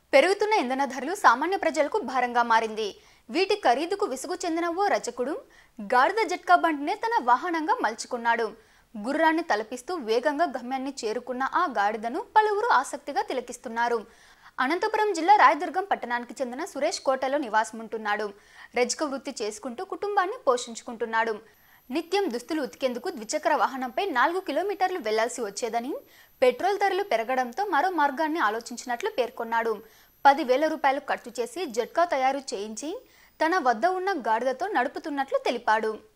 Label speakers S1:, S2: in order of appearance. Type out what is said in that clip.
S1: పెరుగుతున్న ఇంధన ధరలు సామాన్య ప్రజలకు భారంగా మారింది వీటి ఖరీదుకు విసుగు చెందిన ఓ రచకుడు గాడిద జట్కా బండినే తన వాహనంగా మలుచుకున్నాడు గుర్రాన్ని తలపిస్తూ వేగంగా గమ్యాన్ని చేరుకున్న ఆ గాడిదను పలువురు ఆసక్తిగా తిలకిస్తున్నారు అనంతపురం జిల్లా రాయదుర్గం పట్టణానికి చెందిన సురేష్ కోటలో నివాసముంటున్నాడు రజక వృత్తి చేసుకుంటూ కుటుంబాన్ని పోషించుకుంటున్నాడు నిత్యం దుస్తులు ఉతికేందుకు ద్విచక్ర వాహనంపై నాలుగు కిలోమీటర్లు వెళ్లాల్సి వచ్చేదని పెట్రోల్ ధరలు పెరగడంతో మరో మార్గాన్ని ఆలోచించినట్లు పేర్కొన్నాడు పదివేల రూపాయలు ఖర్చు చేసి జట్కా తయారు చేయించి తన వద్ద ఉన్న గాడిదతో నడుపుతున్నట్లు తెలిపాడు